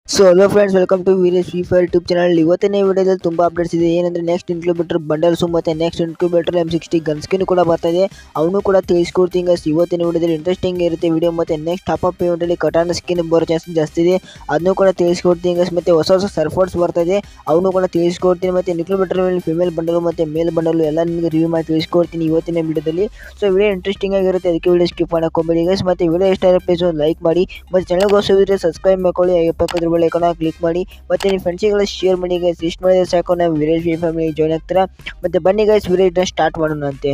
So hello friends welcome to Veeresh free fire YouTube channel ಇವತ್ತಿನ ವಿಡಿಯೋದಲ್ಲಿ ತುಂಬ ಅಪ್ಡೇಟ್ಸ್ ಇದೆ ಏನಂದ್ರೆ ನೆಕ್ಸ್ಟ್ ಇನ್ಕ್ಯೂಬೇಟರ್ ಬಂಡಲ್ಸು ಮತ್ತು next incubator M sixty gun skin ಕೂಡ ಬರ್ತಾ ಇದೆ ಅವನು ಕೂಡ ತಿಳಿಸ್ಕೊಡ್ತೀನಿ guys. ಇವತ್ತಿನ ವಿಡಿಯೋದಲ್ಲಿ ಇಂಟ್ರೆಸ್ಟಿಂಗ್ ಇರುತ್ತೆ ವಿಡಿಯೋ ಮತ್ತು ನೆಕ್ಸ್ಟ್ ಟಾಪ್ ಅಪ್ ಇವೆಂಟಲ್ಲಿ ಕಟಾನ ಸ್ಕಿನ್ ಬರೋ ಚಾನ್ಸ್ ಜಾಸ್ತಿ ಇದೆ ಅದನ್ನು ಕೂಡ ತಿಳಿಸ್ಕೊಡ್ತೀನಿ guys. ಮತ್ತು ಹೊಸ ಹೊಸ ಸರ್ಫೋರ್ಡ್ಸ್ ಬರ್ತಾ ಇದೆ ಅವನು ಕೂಡ ತಿಳಿಸ್ಕೊಡ್ತೀನಿ ಮತ್ತು ಇನ್ಕ್ಯೂಬೇಟರ್ ಮೇಲೆ ಫಿಮೇಲ್ ಬಂಡಲು ಮತ್ತು ಮೇಲ್ ಬಂಡಲು ಎಲ್ಲ ನಿಮಗೆ ರಿವ್ಯೂ ಮಾಡಿ ತಿಳಿಸ್ಕೊಡ್ತೀನಿ ಇವತ್ತಿನ ವಿಡಿಯೋದಲ್ಲಿ ಸೊ ವಿಡಿಯೋ ಇಂಟ್ರೆಸ್ಟಿಂಗ್ ಆಗಿರುತ್ತೆ ಅದಕ್ಕೆ ವಿಡಿಯೋ ಸ್ಕಿಪ್ ಮಾಡಕ್ಕೆ ಗೈಸ್ ಮತ್ತು ವಿಡಿಯೋ ಇಷ್ಟ ಆದರೆ ಪ್ಲೀಸ್ ಒಂದು ಲೈಕ್ ಮಾಡಿ ಮತ್ತು ಚಾನಲ್ಗೆ ಹೊಸದಿದ್ರೆ ಸಬ್ಸ್ಕ್ರೈಬ್ ಮಾಡ್ಕೊಳ್ಳಿ ಪಕ್ಕದ ಬೆಲ್ ಐಕಾನ ಕ್ಲಿಕ್ ಮಾಡಿ ಮತ್ತು ನಿಮ್ಮ ಫ್ರೆಂಡ್ಸಿಗೆಲ್ಲ ಶೇರ್ ಮಾಡಿ ಗೈಸ್ ಇಷ್ಟು ಮಾಡಿದ್ರೆ ಸಾಕು ನಾವು ವಿರೇಜ್ ವಿ ಫ್ಯಾಮಿಲಿ ಜಾಯ್ನ್ ಆಗ್ತೀರಾ ಮತ್ತು ಬನ್ನಿ ಗೈಸ್ ವಿರೇಜ್ನ ಸ್ಟಾರ್ಟ್ ಮಾಡೋಣ ಅಂತೆ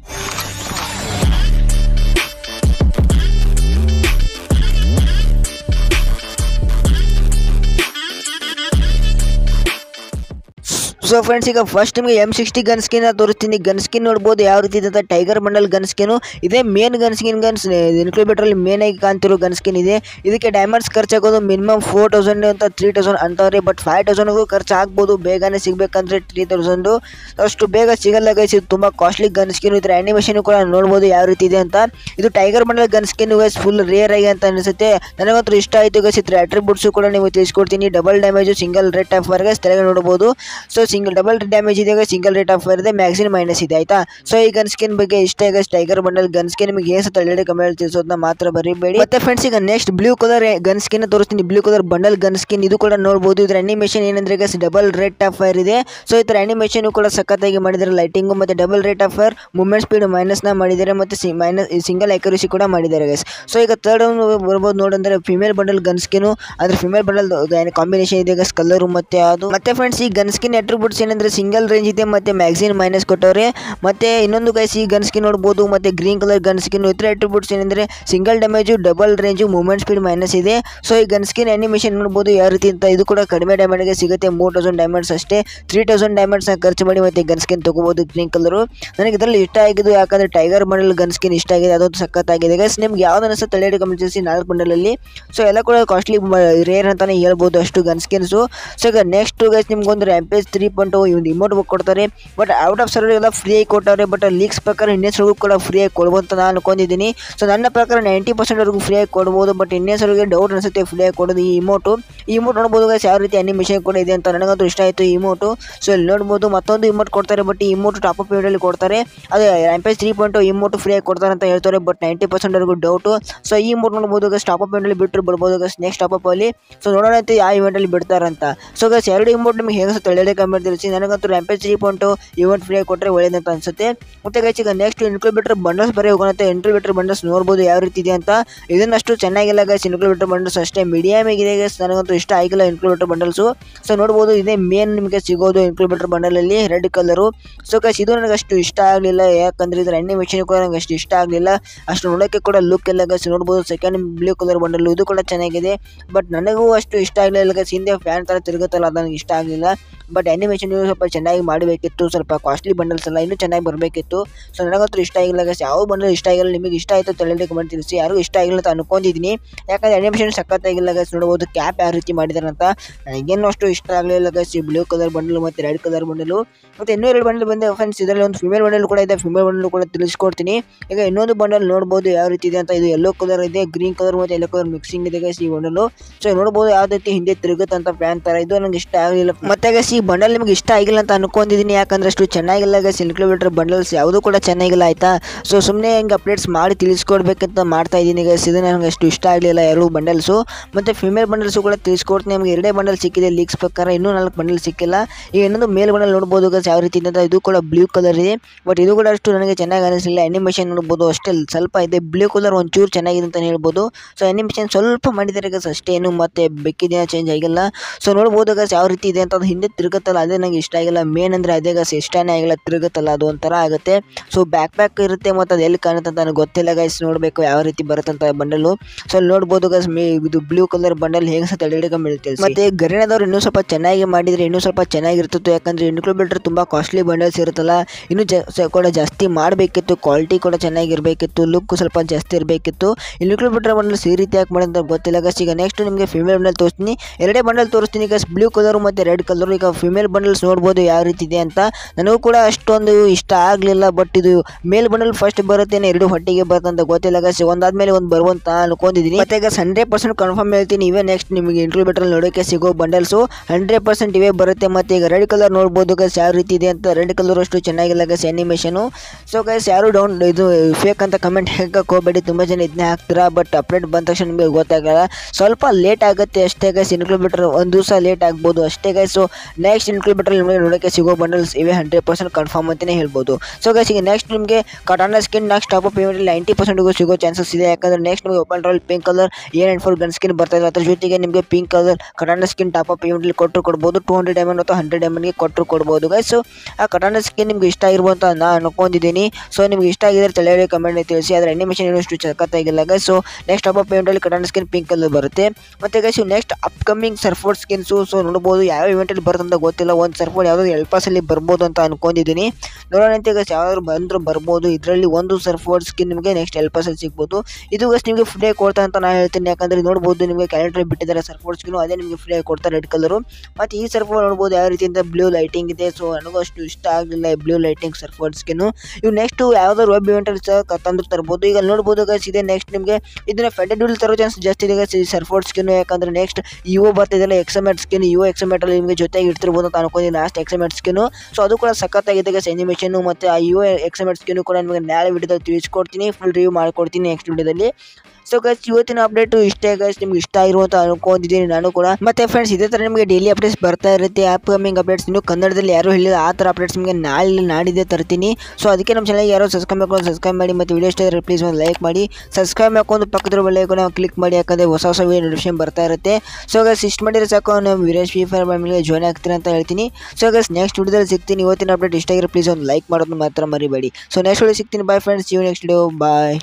ಸೊ ಫ್ರೆಂಡ್ಸ್ ಈಗ ಫಸ್ಟ್ ನಿಮಗೆ ಎಮ್ ಸಿಕ್ಸ್ಟಿ ಗನ್ ಸ್ಕಿನ್ ತೋರಿಸ್ತೀನಿ ಗನ್ ಸ್ಕಿನ್ ನೋಡ್ಬೋದು ಯಾವ ರೀತಿ ಇದೆ ಅಂತ ಟೈಗರ್ ಬಂಡಲ್ ಗನ್ ಸ್ಕಿನು ಇದೇ ಮೇನ್ ಗನ್ ಸ್ಕಿನ್ ಗನ್ಸ್ ಇನ್ಕ್ಲೂಬೇಟ್ರಲ್ಲಿ ಮೇನ್ ಆಗಿ ಕಾಣ್ತಿರೋ ಗನ್ ಸ್ಕಿನ್ ಇದೆ ಇದಕ್ಕೆ ಡೈಮಂಡ್ಸ್ ಖರ್ಚಾಗೋದು ಮಿನಿಮಮ್ ಫೋರ್ ತೌಸಂಡ್ ಅಂತ ತ್ರೀ ತೌಸಂಡ್ ಅಂತವ್ರೆ ಬಟ್ ಫೈವ್ ತೌಸಂಡ್ಗೂ ಖರ್ಚು ಆಗ್ಬೋದು ಬೇಗನೆ ಸಿಗಬೇಕಂದ್ರೆ ತ್ರೀ ತೌಸಂಡು ಅಷ್ಟು ಬೇಗ ಸಿಗಲ್ಲ ಗೈಸ್ ಇದು ತುಂಬ ಕಾಸ್ಟ್ಲಿ ಗನ್ ಸ್ಕಿನ್ ಇದ್ರ ಆ್ಯನಿಮೇಷನ್ ಕೂಡ ನೋಡ್ಬೋದು ಯಾವ ರೀತಿ ಇದೆ ಅಂತ ಇದು tiger bundle gun skin guys full rare ಆಗಿ ಅಂತ ಅನಿಸುತ್ತೆ ನನಗಂತೂ ಇಷ್ಟ ಆಯಿತು ಗೈಸ್ ಇದ್ರ ಅಟ್ರಿಬ್ಯೂಟ್ಸು ಕೂಡ ನೀವು ತಿಳಿಸ್ಕೊಡ್ತೀನಿ double damage single rate of fire guys ತೆಳಗೆ ನೋಡ್ಬೋದು ಸೊ ಸಿಂಗಲ್ ಡಬಲ್ ಡ್ಯಾಮೇಜ್ ಇದೆ ಸಿಂಗಲ್ ರೇಟ್ ಆಫ್ ಫೈರ್ ಇದೆ ಮ್ಯಾಕ್ಸಿನ್ ಮೈನಸ್ ಇದೆ ಆಯ್ತಾ ಸೊ ಈ ಗನ್ ಸ್ಕಿನ್ ಬಗ್ಗೆ ಇಷ್ಟ ಈಗ ಟೈಗರ್ ಬಂಡಲ್ ಗನ್ ಸ್ಕಿನ್ ನಿಮಗೆ ಏನು ತಳ್ಳಿ ಕಮೆಂಟ್ ತಿಳಿಸೋದನ್ನ ಮಾತ್ರ ಬರೀಬೇಡಿ ಮತ್ತೆ ಫ್ರೆಂಡ್ಸ್ ಈಗ next blue colour gun skin ತೋರಿಸ್ತೀನಿ blue colour bundle gun skin ಇದು ಕೂಡ ನೋಡ್ಬೋದು ಇದ್ರ ಅನಿಮೇಷನ್ ಏನಂದ್ರೆ guys double rate of fire ಇದೆ ಸೊ ಈ ತರ ಅನಿಮೇಷನ್ ಕೂಡ ಸಖತ್ತಾಗಿ ಮಾಡಿದ್ದಾರೆ ಲೈಟಿಂಗು ಮತ್ತೆ double rate of fire movement speed minus ನ ಮಾಡಿದ್ದಾರೆ ಮತ್ತೆ ಮೈನಸ್ ಸಿಂಗಲ್ ಅಕ್ಯುರಸಿ ಕೂಡ ಮಾಡಿದ್ದಾರೆ ಗೈಸ್ ಸೊ ಈಗ ಥರ್ಡ್ ಬರ್ಬೋದು ನೋಡಂದ್ರೆ ಫಿಮೇಲ್ ಬಂಡಲ್ ಗನ್ ಸ್ಕಿನ್ ಅಂದ್ರೆ ಫಿಮೇಲ್ ಬಂಡಲ್ ಕಾಂಬಿನೇಷನ್ ಇದೆ ಗಸ್ ಕಲರ್ ಮತ್ತೆ ಅದು ಮತ್ತೆ ಫ್ರೆಂಡ್ಸ್ ಈ ಗನ್ ಸ್ಕಿನ್ ಅಟ್ರಿಬ್ಯೂಟ್ಸ್ ಏನಂದ್ರೆ ಸಿಂಗಲ್ ರೇಂಜ್ ಇದೆ ಮತ್ತೆ ಮ್ಯಾಗ್ಝಿನ್ ಮೈನಸ್ ಕೊಟ್ಟವ್ರೆ ಮತ್ತೆ ಇನ್ನೊಂದು ಗೈಸ್ ಈ ಗನ್ ಸ್ಕಿನ್ ನೋಡ್ಬೋದು ಮತ್ತೆ ಗ್ರೀನ್ ಕಲರ್ ಗನ್ ಸ್ಕಿನ್ ಇತರ ಅಟ್ರಿಬ್ಯೂಟ್ಸ್ ಏನಂದ್ರೆ single damage double range movement speed minus ಇದೆ ಸೊ ಈ ಗನ್ ಸ್ಕಿನ್ ಅನಿಮೇಷನ್ ನೋಡ್ಬೋದು ಯಾವ ರೀತಿ ಅಂತ ಇದು ಕೂಡ ಕಡಿಮೆ ಡ್ಯಾಮೇಜ್ಗೆ ಸಿಗುತ್ತೆ ಮೂರು ತೌಸಂಡ್ ಡೈಮಂಡ್ಸ್ ಅಷ್ಟೇ ತ್ರೀ ತೌಸಂಡ್ ಡೈಮಂಡ್ಸ್ನ ಖರ್ಚು ಮಾಡಿ ಮತ್ತೆ ಗನ್ ಸ್ಕಿನ್ ತಗೋಬೋದು ಗ್ರೀನ್ ಕಲರು ನನಗೆ ಇದರಲ್ಲಿ ಇಷ್ಟ ಆಗಿದ್ದು ಯಾಕಂದ್ರೆ ಟೈಗರ್ ಬಂಡಲ್ ಗನ್ ಸ್ಕಿನ್ ಇಷ್ಟ ಆಗಿದೆ ಅದೊಂದು ಸಖತ್ತಾಗಿದೆ ಗೈಸ್ ನಿಮ್ಗೆ ಯಾವ್ದು ಅನಿಸುತ್ತೆ ತಲೆಯಲ್ಲಿ ಗಮನಿಸಿ ನಾಲ್ಕು ಬಂಡಲಲ್ಲಿ ಸೊ ಎಲ್ಲ ಕೂಡ ಕಾಸ್ಟ್ಲಿ ರೇರ್ ಅಂತಾನೆ ಹೇಳ್ಬೋದು ಅಷ್ಟು ಗನ್ ಸ್ಕಿನ್ಸು ಸೊ ಈಗ ನೆಕ್ಸ್ಟ್ ಗೈಸ್ ನಿಮ್ಗೊಂದು ರ್ಯಾಂಪೇಜ್ ತ್ರೀ ಪಾಯಿಂಟ್ ಒಂದು ಇಮೋಟ್ ಬುಕ್ ಕೊಡ್ತಾರೆ ಬಟ್ ಔಟ್ ಆಫ್ ಸರ್ವರ್ ಎಲ್ಲ ಫ್ರೀ ಆಗಿ ಕೊಟ್ಟವ್ರೆ ಬಟ್ ಲೀಕ್ಸ್ ಪ್ರಕಾರ ಇನ್ನೇನ್ ಸರ್ಗೂ ಕೂಡ ಫ್ರೀ ಆಗಿ ಕೊಡ್ಬೋದು ಅಂತ ನಾನು ಅನ್ಕೊಂಡಿದ್ದೀನಿ ಸೊ ನನ್ನ ಪ್ರಕಾರ ನೈಂಟಿ ಪರ್ಸೆಂಟ್ವರೆಗೂ ಫ್ರೀ ಆಗಿ ಕೊಡ್ಬೋದು ಬಟ್ ಇನ್ನೇನ್ ಸರ್ಗೆ ಡೌಟ್ ಅನಿಸುತ್ತೆ ಫ್ರೀ ಆಗಿ ಕೊಡೋದು ಈ ಇಮೋಟು ಈ ಇಮೋಟ್ ನೋಡ್ಬೋದು ಗೈಸ್ ಯಾವ ರೀತಿ ಅನಿಮೇಷನ್ ಕೂಡ ಇದೆ ಅಂತ ನನಗಂತೂ ಇಷ್ಟ ಆಯಿತು ಈ ಇಮೋಟು ಸೊ ಇಲ್ಲಿ ನೋಡ್ಬೋದು ಮತ್ತೊಂದು ಇಮೋಟ್ ಕೊಡ್ತಾರೆ ಬಟ್ ಈ ಇಮೋಟು ಟಾಪ್ ಅಪ್ ಅಲ್ಲಿ ಕೊಡ್ತಾರೆ ಅದು rampage three point emote free ಆಗಿ ಕೊಡ್ತಾರೆ ಅಂತ ಹೇಳ್ತಾರೆ ಬಟ್ ನೈಂಟಿ ಪರ್ಸೆಂಟ್ವರೆಗೂ ಡೌಟು ಸೊ ಈ ಇಮೋಟ್ ನೋಡ್ಬೋದು ಗಸ್ ಟಾಪ್ ಅಪ್ ಅಲ್ಲಿ ಬಿಟ್ಟರು ಬರ್ಬೋದು ಗಸ್ ನೆಕ್ಸ್ಟ್ ಟಾಪ್ ಅಪ್ ಅಲ್ಲಿ ಸೊ ನೋಡೋಣ ಅಂತ ಯಾವ ಇವೆಂಟಲ್ಲಿ ಬಿಡ್ತಾರಂತ ಸೊ ಗಸ್ ಎರಡು ಇಮೋಟ್ ನಿಮ್ಗೆ ಹೇಗೆ ತಳ್ಳಿ ಕಮೆಂಟ್ ತಿಳಿಸಿ ನನಗಂತೂ rampage three point event free ಆಗಿ ಕೊಟ್ಟರೆ ಒಳ್ಳೇದಂತ ಅನ್ಸುತ್ತೆ ಮತ್ತೆ ಗೈಸ್ ಈಗ ನೆಕ್ಸ್ಟ್ ಇನ್ಕ್ಲೂಬೇಟರ್ ಬಂಡಲ್ಸ್ ಬರೀ ಹೋಗೋಣ ಇನ್ಕ್ಲೂಬೇಟರ್ ಬಂಡಲ್ಸ್ ನೋಡ್ಬೋದು ಯಾವ ರೀತಿ ಇದೆ ಅಂತ ಇದನ್ನಷ್ಟು ಚೆನ್ನಾಗಿಲ್ಲ ಗೈಸ್ ಇನ್ಕ್ಲೂಬೇಟರ್ ಬಂಡಲ್ಸ್ ಅಷ್ಟೇ ಮೀಡಿಯಮ್ ಆಗಿದೆ ಗೈಸ್ ನನಗಂತೂ ಇಷ್ಟ ಆಗಿಲ್ಲ ಇನ್ಕ್ಲೂಬೇಟರ್ ಬಂಡಲ್ಸು ಸೊ ನೋಡ್ಬೋದು ಇದೇ ಮೇನ್ ನಿಮಗೆ ಸಿಗೋದು ಇನ್ಕ್ಲೂಬೇಟರ್ ಬಂಡಲಲ್ಲಿ ರೆಡ್ ಕಲರು ಸೊ ಗೈಸ್ ಇದು ನನಗೆ ಅಷ್ಟು ಇಷ್ಟ ಆಗಲಿಲ್ಲ ಯಾಕಂದ್ರೆ ಇದ್ರ ಅನಿಮೇಷನ್ ಕೂಡ ನನಗೆ ಅಷ್ಟು ಇಷ್ಟ ಆಗಲಿಲ್ಲ ಅಷ್ಟು ನೋಡೋಕ್ಕೆ ಕೂಡ ಲುಕ್ ಎಲ್ಲ ಗೈಸ್ ನೋಡ್ಬೋದು ಸೆಕೆಂಡ್ ಬ್ಲೂ ಕಲರ್ ಬಂಡಲ್ ಇದು ಕೂಡ ಚೆನ್ನಾಗಿದೆ ಬಟ್ ನನಗೂ ಅಷ್ಟು ಇಷ್ಟ ಆಗಲಿಲ್ಲ ಗೈಸ್ ಹಿಂದೆ ಫ್ಯಾನ್ ಥರ ತಿರುಗುತ್ತಲ್ಲ ಅದು ನನಗೆ ಇಷ್ಟ ಆಗಲಿಲ್ಲ ಬಟ್ ಅನಿಮೇಷನ್ ಸ್ವಲ್ಪ ಚೆನ್ನಾಗಿ ಮಾಡಬೇಕಿತ್ತು ಸ್ವಲ್ಪ ಕಾಸ್ಟ್ಲಿ ಬಂಡಲ್ಸ್ ಎಲ್ಲ ಇನ್ನೂ ಚೆನ್ನಾಗಿ ಬರಬೇಕಿತ್ತು ಸೊ ನನಗಂತೂ ಇಷ್ಟ ಆಗಿಲ್ಲ ಗೈಸ್ ಯಾವ ಬಂಡಲ್ ಇಷ್ಟ ಆಗಿಲ್ಲ ನಿಮಗೆ ಇಷ್ಟ ಆಯಿತು ತಲೆಯಲ್ಲಿ ಕಮೆಂಟ್ ತಿಳಿಸಿ ಯಾರಿಗೂ ಇಷ್ಟ ಆಗಿಲ್ಲ ಅಂತ ಅನ್ಕೊಂಡಿದ್ದೀನಿ ಯಾಕಂದ್ರೆ ಅನಿಮೇಷನ್ ಸಖತ್ತಾಗಿಲ್ಲ ಗೈಸ್ ನೋಡ್ಬೋದು ಕ್ಯಾಪ್ ಯಾವ ರೀತಿ ಮಾಡಿದಾರೆ ಅಂತ ನನಗೇನು ಅಷ್ಟು ಇಷ್ಟ ಆಗಲಿಲ್ಲ ಗೈಸ್ ಈ ಬ್ಲೂ ಕಲರ್ ಬಂಡಲ್ ಮತ್ತು ರೆಡ್ ಕಲರ್ ಬಂಡಲು ಮತ್ತು ಇನ್ನೂ ಎರಡು ಬಂಡಲ್ ಬಂದೆ ಫ್ರೆಂಡ್ಸ್ ಇದರಲ್ಲಿ ಒಂದು ಫಿಮೇಲ್ ಬಂಡಲ್ ಕೂಡ ಇದೆ ಫಿಮೇಲ್ ಬಂಡಲ್ ಕೂಡ ತಿಳಿಸ್ಕೊಡ್ತೀನಿ ಈಗ ಇನ್ನೊಂದು ಬಂಡಲ್ ನೋಡ್ಬೋದು ಯಾವ ರೀತಿ ಇದೆ ಅಂತ ಇದು ಯೆಲ್ಲೋ ಕಲರ್ ಇದೆ ಗ್ರೀನ್ ಕಲರ್ ಮತ್ತು ಯೆಲ್ಲೋ ಕಲರ್ ಮಿಕ್ಸಿಂಗ್ ಇದೆ ಗೈಸ್ ಈ ಬಂಡಲು ಸೊ ನೋಡ್ಬೋದು ಯಾವ ರೀತಿ ಹಿಂದೆ ತಿರುಗುತ್ತೆ ಅಂತ ಫ್ಯಾನ್ ಥರ ಇದು ನನಗೆ ಇಷ್ಟ ಆಗಲಿಲ್ಲ ಮತ್ತೆ ಗೈಸ್ ಈ ಬಂಡಲ್ ನಿಮಗೆ ಇಷ್ಟ ಆಗಿಲ್ಲ ಅಂತ ಅನ್ಕೊಂಡಿದ್ದೀನಿ ಯಾಕಂದ್ರೆ ಅಷ್ಟು ಚೆನ್ನಾಗಿಲ್ಲ ಗೈಸ್ ಇನ್ಕ್ಲೂಬೇಟರ್ ಬಂಡಲ್ಸ್ ಯಾವುದೂ ಕೂಡ ಚೆನ್ನಾಗಿಲ್ಲ ಆಯ್ತಾ ಸೊ ಸುಮ್ಮನೆ ಹಿಂಗೆ ಅಪ್ಡೇಟ್ಸ್ ಮಾಡಿ ತಿಳಿಸ್ಕೊಡ್ಬೇಕಂತ ಮಾಡ್ತಾ ಇದ್ದೀನಿ ಗೈಸ್ ಇದು ನನಗೆ ಅಷ್ಟು ಇಷ್ಟ ಆಗಲಿಲ್ಲ ಎರಡು ಬಂಡಲ್ಸು ಮತ್ತು ಫಿಮೇಲ್ ಬಂಡಲ್ಸು ಕೂಡ ತಿಳಿಸ್ಕೊಡ್ತೀನಿ ನಿಮಗೆ ಎರಡೇ ಬಂಡಲ್ ಸಿಕ್ಕಿದೆ ಲೀಕ್ಸ್ ಪ್ರಕಾರ ಇನ್ನೂ ನಾಲ್ಕು ಬಂಡಲ್ ಸಿಕ್ಕಿಲ್ಲ ಈಗ ಇನ್ನೊಂದು ಮೇಲ್ ಬಂಡಲ್ ನೋಡ್ಬೋದು ಗೈಸ್ ಯಾವ ರೀತಿ ಇದೆ ಅಂತ ಇದು ಕೂಡ ಬ್ಲೂ ಕಲರ್ ಇದೆ ಬಟ್ ಇದು ಕೂಡ ಅಷ್ಟು ನನಗೆ ಚೆನ್ನಾಗಿ ಅನಿಸಲಿಲ್ಲ ಅನಿಮೇಷನ್ ನೋಡ್ಬೋದು ಅಷ್ಟೇ ಸ್ವಲ್ಪ ಇದೆ ಬ್ಲೂ ಕಲರ್ ಒಂಚೂರು ಚೆನ್ನಾಗಿದೆ ಅಂತ ಹೇಳ್ಬೋದು ಸೊ ಅನಿಮೇಷನ್ ಸ್ವಲ್ಪ ಮಾಡಿದ್ದಾರೆ ಗಸ್ ಅಷ್ಟೇನು ಮತ್ತೆ ಬೆಕ್ಕಿದೇನ ಚೇಂಜ್ ಆಗಿಲ್ಲ ಸೊ ನೋಡ್ಬೋದು ಗಸ್ ಯಾವ ರೀತಿ ಇದೆ ಅಂತ ಅದು ಹಿಂದೆ ತಿರುಗುತ್ತಲ್ಲ ಅದೇ ನನಗೆ ಇಷ್ಟ ಆಗಿಲ್ಲ ಮೇನ್ ಅಂದರೆ ಅದೇ ಗಸ್ ಇಷ್ಟನೇ ಆಗಿಲ್ಲ ತಿರುಗುತ್ತಲ್ಲ ಅದು ಒಂಥರ ಆಗುತ್ತೆ ಸೊ ಬ್ಯಾಕ್ ಪ್ಯಾಕ್ ಇರುತ್ತೆ ಮತ್ತು ಅದು ಎಲ್ಲಿ ಕಾಣುತ್ತೆ ಅಂತ ನನಗೆ ಗೊತ್ತಿಲ್ಲ ಗೈಸ್ ನೋಡಬೇಕು ಯಾವ ರೀತಿ ಬರುತ್ತೆ ಅಂತ ಬಂಡಲು ಸೊ ಅಲ್ಲಿ ನೋಡ್ಬೋದು ಗಸ್ ಮೇ ಇದು ಬ್ಲೂ ಕಲರ್ ಬಂಡಲ್ ಹೇಗೆ ಸಹ ತಡೆಹಿಡಿಕ ಬೀಳ್ತೀವಿ ಮತ್ತೆ ಗರಿನದವ್ರು ಇನ್ನೂ ಸ್ವಲ್ಪ ಚೆನ್ನಾಗಿ ಮಾಡಿದರೆ ಇನ್ನೂ ಸ್ವಲ್ಪ ಚೆನ್ನಾಗಿರ್ತಿತ್ತು ಯಾಕಂದರೆ ಇನ್ಕ್ಲೂಬೇಟರ್ ತುಂಬ ಕಾಸ್ಟ್ಲಿ ಬಂಡಲ್ಸ್ ಇರುತ್ತಲ್ಲ ಇನ್ನೂ ಜಾ ಸ- ಕೂಡ ಜಾಸ್ತಿ ಮಾಡಬೇಕಿತ್ತು ಕ್ವಾಲಿಟಿ ಕೂಡ ಚೆನ್ನಾಗಿರಬೇಕಿತ್ತು ಲುಕ್ ಸ್ವಲ್ಪ ಜಾಸ್ತಿ ಇರಬೇಕಿತ್ತು ಇನ್ಕ್ಲೂಬೇಟರ್ ಬಂಡಲ್ಸ್ ಈ ರೀತಿ ಯಾಕೆ ಮಾಡಿದಂತ ಗೊತ್ತಿಲ್ಲ ಗಸ್ ಈಗ ನೆಕ್ಸ್ಟ್ ನಿಮಗೆ ಫಿಮೇಲ್ ಬಂಡಲ್ ತೋರಿಸ್ತೀನಿ ಎರಡೇ ಬಂಡಲ್ ತೋರಿಸ್ತೀನಿ ಗಸ್ ಬ್ಲೂ ಕಲರ್ ಮತ್ತು ರೆಡ್ ಕಲರ್ ಈಗ ಫಿಮೇಲ್ ಬಂಡಲ್ಸ್ ನೋಡ್ಬೋದು ಯಾವ ರೀತಿ ಇದೆ ಅಂತ ನನಗೂ ಕೂಡ ಅಷ್ಟೊಂದು ಇಷ್ಟ ಆಗಲಿಲ್ಲ ಬಟ್ ಇದು ಮೇಲ್ ಬಂಡಲ್ ಫಸ್ಟ್ ಬರುತ್ತೇನೆ ಎರಡು ಹೊಟ್ಟಿಗೆ ಬರುತ್ತೆ ಅಂತ ಗೊತ್ತಿಲ್ಲ ಗಸ್ ಒಂದಾದ್ಮೇಲೆ ಒಂದು ಬರುವಂತ ಅನ್ಕೊಂಡಿದ್ದೀನಿ ಮತ್ತೆ ಈಗ ಹಂಡ್ರೆಡ್ ಪರ್ಸೆಂಟ್ ಕನ್ಫರ್ಮ್ ಹೇಳ್ತೀನಿ ಇವೇ ನೆಕ್ಸ್ಟ್ ನಿಮಗೆ ಇನ್ಕ್ಲೂಬೇಟರ್ ನೋಡೋಕೆ ಸಿಗೋ ಬಂಡಲ್ಸು ಹಂಡ್ರೆಡ್ ಪರ್ಸೆಂಟ್ ಇವೇ ಬರುತ್ತೆ ಮತ್ತು ಈಗ ರೆಡ್ ಕಲರ್ ನೋಡ್ಬೋದು ಗೈಸ್ ಯಾವ ರೀತಿ ಇದೆ ಅಂತ ರೆಡ್ ಕಲರ್ ಅಷ್ಟು ಚೆನ್ನಾಗಿಲ್ಲ ಗೈಸ್ ಅನಿಮೇಷನು ಸೊ ಗೈಸ್ ಯಾರು ಡೌನ್ ಇದು ಫೇಕ್ ಅಂತ ಕಮೆಂಟ್ ಹಾಕಕ್ಕೆ ಹೋಗಬೇಡಿ ತುಂಬ ಜನ ಇದನ್ನೇ ಹಾಕ್ತೀರಾ ಬಟ್ ಅಪ್ಡೇಟ್ ಬಂದ ತಕ್ಷಣ ನಿಮಗೆ ಗೊತ್ತಾಗಲ್ಲ ಸ್ವಲ್ಪ ಲೇಟ್ ಆಗುತ್ತೆ ಅಷ್ಟೇ ಗೈಸ್ ಇನ್ಕ್ಲೂಬೇಟರ್ ಒಂದು ದಿವಸ ಲೇಟ್ ಆಗ್ಬೋದು ಅಷ್ಟೇ ಗೈಸ್ ಸೊ ನೆಕ್ಸ್ಟ್ ಇನ್ಕ್ಲೂಬೇಟರ್ ನಿಮಗೆ ನೋಡೋಕ್ಕೆ ಸಿಗೋ ಬಂಡಲ್ಸ್ ಇವೆ ಹಂಡ್ರೆಡ್ ಪರ್ಸೆಂಟ್ ಕನ್ಫರ್ಮ್ ಅಂತಲೇ ಹೇಳ್ಬೋದು ಸೊ ಗೈಸ್ ಈಗ ನೆಕ್ಸ್ಟ್ ನಿಮಗೆ katana skin next top up payment ninety ಪರ್ಸೆಂಟ್ಗೂ ಸಿಗೋ ಚಾನ್ಸಸ್ ಇದೆ ಯಾಕಂದ್ರೆ ನೆಕ್ಸ್ಟ್ ನಿಮಗೆ ಓಪನ್ ರಾಯಲ್ ಪಿಂಕ್ ಕಲರ್ ಏನ್ ಆ್ಯಂಡ್ ಫೋರ್ ಗನ್ ಸ್ಕಿನ್ ಬರ್ತಾ ಇದೆ ಅದ್ರ ಜೊತೆಗೆ ನಿಮಗೆ pink colour katana skin top up ಪೇಮೆಂಟಲ್ಲಿ ಕೊಟ್ಟರು ಕೊಡ್ಬೋದು ಟೂ ಹಂಡ್ರೆಡ್ ಡೈಮಂಡ್ ಅಥವಾ ಹಂಡ್ರೆಡ್ ಡೈಮಂಡ್ಗೆ ಕೊಟ್ಟರು ಕೊಡ್ಬೋದು ಗೈಸ್ ಸೊ ಆ ಕಟಾನ ಸ್ಕಿನ್ ನಿಮ್ಗೆ ಇಷ್ಟ ಆಗಿರ್ಬೋದು ಅಂತ ನಾನು ಅನ್ಕೊಂಡಿದ್ದೀನಿ ಸೊ ನಿಮ್ಗೆ ಇಷ್ಟ ಆಗಿದ್ರೆ ತಲೆಯಲ್ಲಿ ಕಮೆಂಟ್ ತಿಳಿಸಿ ಅದರ ಅನಿಮೇಷನ್ ಏನು ಅಷ್ಟು ಸಖತ್ತಾಗಿಲ್ಲ guys so next top up ಪೇಮೆಂಟಲ್ಲಿ ಕಟಾನ ಸ್ಕಿನ್ ಪಿಂಕ್ ಕಲರ್ ಬರುತ್ತೆ ಮತ್ತು guys next upcoming surfboard skins so ನೋಡ್ಬೋದು ಯಾವ ಇವೆಂಟಲ್ಲಿ ಬರುತ್ತೆ ಅಂತ ಗೊತ್ತಿಲ್ಲ ಒಂದು ಸರ್ಫೋರ್ಡ್ ಯಾವುದೋ ಎಲ್ಪಾಸಲ್ಲಿ ಬರ್ಬೋದು ಅಂತ ಅನ್ಕೊಂಡಿದ್ದೀನಿ ನೋಡೋಣ ಅಂತ ಗೈಸ್ ಯಾವ್ದಾದ್ರು ಬಂದರೂ ಬರ್ಬೋದು ಇದರಲ್ಲಿ ಒಂದು ಸರ್ಫೋರ್ಡ್ ಸ್ಕಿನ್ ನಿಮಗೆ ನೆಕ್ಸ್ಟ್ ಎಲ್ಪಾಸಲ್ಲಿ ಸಿಗ್ಬೋದು ಇದು ಗೈಸ್ ನಿಮಗೆ ಫ್ರೀ ಕೊಡ್ತಾ ಅಂತ ನಾನು ಹೇಳ್ತೀನಿ ಯಾಕಂದರೆ ನೋಡ್ಬೋದು ನಿಮಗೆ ಕ್ಯಾಲೆಂಡರ್ ಬಿಟ್ಟಿದ್ದಾರೆ ಸರ್ಫೋರ್ಡ್ ಸ್ಕಿನ್ ಅದೇ ನಿಮಗೆ ಫ್ರೀ ಕೊಡ್ತಾರೆ ರೆಡ್ ಕಲರು ಮತ್ತು ಈ ಸರ್ಫೋರ್ಡ್ ನೋಡ್ಬೋದು ಯಾವ ರೀತಿಯಿಂದ ಬ್ಲೂ ಲೈಟಿಂಗ್ ಇದೆ ಸೊ ನನಗೂ ಅಷ್ಟು ಇಷ್ಟ ಆಗಲಿಲ್ಲ ಬ್ಲೂ ಲೈಟಿಂಗ್ ಸರ್ಫೋರ್ಡ್ ಸ್ಕಿನ್ನು ಇವು ನೆಕ್ಸ್ಟ್ ಯಾವ್ದಾದ್ರು ವೆಬ್ ಇವೆಂಟಲ್ಲಿ ಸಹ ತಂದು ತರ್ಬೋದು ಈಗ ನೋಡ್ಬೋದು ಗೈಸ್ ಇದೆ ನೆಕ್ಸ್ಟ್ ನಿಮಗೆ ಇದನ್ನ ಫೆಡೆಡ್ಯೂಲ್ ತರೋ ಚಾನ್ಸ್ ಜಾಸ್ತಿ ಇದೆ ಗೈಸ್ ಈ ಸರ್ಫೋರ್ಡ್ ಸ್ಕಿನ್ ಯಾಕಂದ್ರೆ ನೆಕ್ಸ್ಟ್ ಇಒ ಬರ್ತಿದೆಲ್ಲ ಎಕ್ಸಮೆಟ್ ಸ್ಕಿನ್ ಇಒ ಎಕ್ಸಮೆಟ್ ಅಲ್ಲಿ ನಿಮಗೆ ಜೊತೆಗೆ ಇಡ್ತಿರ್ಬೋದು ಅಂತ ಅನ್ಕೊಂಡಿದ್ದೀನಿ ಲಾಸ್ಟ್ ಎಕ್ಸಮೆಟ್ ಸ್ಕಿನ್ ಸೊ ಅದು ಕೂಡ ಸಖತ್ತಾಗಿದೆ ಗೈಸ್ ಅನಿಮೇಷನ್ ಮತ್ತು ಆ ಇಒ ಎಕ್ಸಮೆಟ್ ಸ್ಕಿನ್ ಕೂಡ ನಿಮಗೆ ನಾಳೆ ವಿಡಿಯೋದಲ್ಲಿ ತಿಳಿಸ್ಕೊಡ್ತೀನಿ ಫುಲ್ ರಿವ್ಯೂ ಮಾಡ್ಕೊಡ್ತೀನಿ ನೆಕ್ಸ್ಟ್ ವಿಡಿಯೋದಲ್ಲಿ ಸೊ ಗೈಸ್ ಇವತ್ತಿನ ಅಪ್ಡೇಟು ಇಷ್ಟೇ ಗೈಸ್ ನಿಮ್ಗೆ ಇಷ್ಟ ಆಗಿರುವಂತ ಅನ್ಕೊಂಡಿದ್ದೀನಿ ನಾನು ಕೂಡ ಮತ್ತೆ ಫ್ರೆಂಡ್ಸ್ ಇದೇ ಥರ ನಿಮಗೆ ಡೈಲಿ ಅಪ್ಡೇಟ್ಸ್ ಬರ್ತಾ ಇರುತ್ತೆ ಅಪ್ಕಮಿಂಗ್ ಅಪ್ಡೇಟ್ಸ್ ಇನ್ನು ಕನ್ನಡದಲ್ಲಿ ಯಾರು ಹೇಳಿಲ್ಲ ಆ ಥರ ಅಪ್ಡೇಟ್ಸ್ ನಿಮಗೆ ನಾಳೆ ನಾಡಿದ್ದೆ ತರ್ತೀನಿ ಸೊ ಅದಕ್ಕೆ ನಮ್ಮ ಚಾನಲ್ ಯಾರೋ ಸಬ್ಸ್ಕ್ರೈಬ್ ಮಾಡ್ಕೊಂಡು ಸಬ್ಸ್ಕ್ರೈಬ್ ಮಾಡಿ ಮತ್ತು ವಿಡಿಯೋ ಇಷ್ಟ ಪ್ಲೀಸ್ ಒಂದು ಲೈಕ್ ಮಾಡಿ ಸಬ್ಸ್ಕ್ರೈಬ್ ಮಾಡ್ಕೊಂಡು ಪಕ್ಕದ ಬೆಲೆ ಕೂಡ ಕ್ಲಿಕ್ ಮಾಡಿ ಯಾಕಂದರೆ ಹೊಸ ಹೊಸ ವಿಡಿಯೋ ನೋಟಿಫಿಕೇಶನ್ ಬರ್ತಾ ಇರುತ್ತೆ ಸೊ ಗೈಸ್ ಇಷ್ಟು ಮಾಡಿದ್ರೆ ಸಾಕು ನಾವು ವೀರೇಶ್ ಫ್ರೀ ಫೈರ್ ಮೇಲೆ ಜಾಯ್ನ್ ಆಗ್ತೀನಿ ಅಂತ ಹೇಳ್ತೀನಿ ಸೊ ಗೈಸ್ ನೆಕ್ಸ್ಟ್ ವಿಡಿಯೋದಲ್ಲಿ ಸಿಗ್ತೀನಿ ಇವತ್ತಿನ ಅಪ್ಡೇಟ್ ಇಷ್ಟ ಆಗಿರೋ ಪ್ಲೀಸ್ ಒಂದು ಲೈಕ್ ಮಾಡೋದು ಮಾತ್ರ ಮರಿಬೇಡಿ ಸೊ ನೆಕ್ಸ್ಟ್ ವಿಡಿಯೋ ಸಿಗ್ತೀನಿ bye friends you next video bye